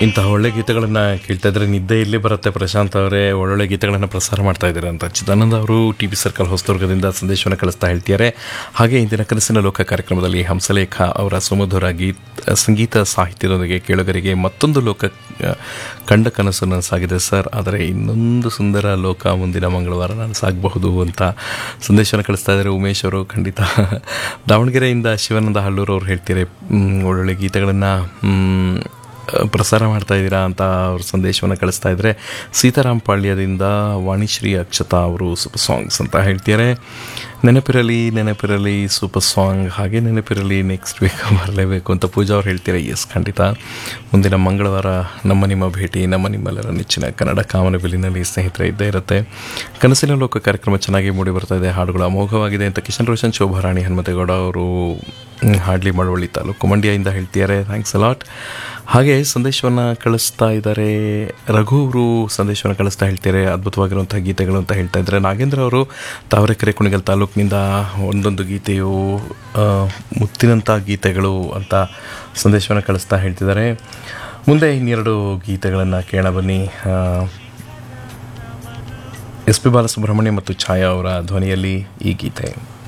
ಇಂತಹ ಒಳ್ಳೆ ಗೀತೆಗಳನ್ನು ಕೇಳ್ತಾ ಇದ್ರೆ ನಿದ್ದೆ ಇಲ್ಲಿ ಬರುತ್ತೆ ಪ್ರಶಾಂತ್ ಅವರೇ ಒಳ್ಳೊಳ್ಳೆ ಗೀತೆಗಳನ್ನು ಪ್ರಸಾರ ಮಾಡ್ತಾ ಇದ್ದಾರೆ ಅಂತ ಚಿದಾನಂದ ಅವರು ಟಿ ವಿ ಸರ್ಕಲ್ ಹೊಸದುರ್ಗದಿಂದ ಸಂದೇಶವನ್ನು ಕಳಿಸ್ತಾ ಹೇಳ್ತಿದ್ದಾರೆ ಹಾಗೆ ಇಂದಿನ ಕನಸಿನ ಲೋಕ ಕಾರ್ಯಕ್ರಮದಲ್ಲಿ ಹಂಸಲೇಖ ಅವರ ಸುಮಧುರ ಗೀತ್ ಸಂಗೀತ ಸಾಹಿತ್ಯದೊಂದಿಗೆ ಕೇಳುಗರಿಗೆ ಮತ್ತೊಂದು ಲೋಕ ಆ, ಕಂಡ ಕನಸು ನನಸಾಗಿದೆ ಸರ್ ಆದರೆ ಇನ್ನೊಂದು ಸುಂದರ ಲೋಕ ಮುಂದಿನ ಮಂಗಳವಾರ ನಾನು ಸಾಗಬಹುದು ಅಂತ ಸಂದೇಶವನ್ನು ಕಳಿಸ್ತಾ ಇದ್ದಾರೆ ಉಮೇಶ್ ಅವರು ಖಂಡಿತ ದಾವಣಗೆರೆಯಿಂದ ಶಿವಾನಂದ ಹಳ್ಳೂರು ಅವರು ಹೇಳ್ತಾರೆ ಮ್, ಒಳ್ಳೊಳ್ಳೆ ಗೀತೆಗಳನ್ನು ಪ್ರಸಾರ ಮಾಡ್ತಾ ಇದ್ದೀರಾ ಅಂತ ಅವರು ಸಂದೇಶವನ್ನು ಕಳಿಸ್ತಾ ಇದ್ದಾರೆ ಸೀತಾರಾಮ್ ಪಾಳ್ಯದಿಂದ ವಾಣಿಶ್ರೀ ಅಕ್ಷತಾ ಅವರು ಸೂಪರ್ ಸಾಂಗ್ಸ್ ಅಂತ ಹೇಳ್ತಿದ್ದಾರೆ ನೆನಪಿರಲಿ ನೆನಪಿರಲಿ ಸೂಪರ್ ಸಾಂಗ್ ಹಾಗೆ ನೆನಪಿರಲಿ ನೆಕ್ಸ್ಟ್ ವೀಕ್ ಬರಲೇಬೇಕು ಅಂತ ಪೂಜಾ ಅವ್ರು ಹೇಳ್ತಾರೆ ಎಸ್ ಖಂಡಿತ ಮುಂದಿನ ಮಂಗಳವಾರ ನಮ್ಮ ನಿಮ್ಮ ಭೇಟಿ ನಮ್ಮ ನಿಮ್ಮೆಲ್ಲರ ನೆಚ್ಚಿನ ಕನ್ನಡ ಕಾಮನಬಿಲ್ಲಿನಲ್ಲಿ ಸ್ನೇಹಿತರೆ ಇದ್ದೇ ಇರುತ್ತೆ ಕನಸಿನ ಲೋಕ ಕಾರ್ಯಕ್ರಮ ಚೆನ್ನಾಗಿ ಮೂಡಿ ಬರ್ತಾ ಇದೆ ಹಾಡುಗಳು ಅಮೋಘವಾಗಿದೆ ಅಂತ ಕಿಶನ್ ರೋಷನ್ ಶೋಭಾರಾಣಿ ಹನುಮತೇಗೌಡ ಅವರು ಹ್ಮ್, ಹಾಡ್ಲಿ ಮಳವಳ್ಳಿ ತಾಲೂಕು ಮಂಡ್ಯದಿಂದ ಹೇಳ್ತಿದ್ದಾರೆ ಥ್ಯಾಂಕ್ಸ್ ಅಲಾಟ್ ಹಾಗೆ ಸಂದೇಶವನ್ನು ಕಳಿಸ್ತಾ ಇದ್ದಾರೆ ರಘು ಅವರು ಸಂದೇಶವನ್ನು ಕಳಿಸ್ತಾ ಹೇಳ್ತಾರೆ ಅದ್ಭುತವಾಗಿರುವಂಥ ಗೀತೆಗಳು ಅಂತ ಹೇಳ್ತಾ ಇದ್ದಾರೆ ನಾಗೇಂದ್ರ ಅವರು ತಾವರೆಕೆರೆ ಕುಣಿಗಲ್ ತಾಲೂಕಿನಿಂದ ಒಂದೊಂದು ಗೀತೆಯು ಆ, ಮುತ್ತಿನಂಥ ಗೀತೆಗಳು ಅಂತ ಸಂದೇಶವನ್ನು ಕಳಿಸ್ತಾ ಹೇಳ್ತಿದ್ದಾರೆ ಮುಂದೆ ಇನ್ನೆರಡು ಗೀತೆಗಳನ್ನು ಕೇಳ ಬನ್ನಿ ಆ, ಎಸ್ ಪಿ ಬಾಲಸುಬ್ರಹ್ಮಣ್ಯ ಮತ್ತು ಛಾಯಾ ಅವರ ಧ್ವನಿಯಲ್ಲಿ ಈ ಗೀತೆ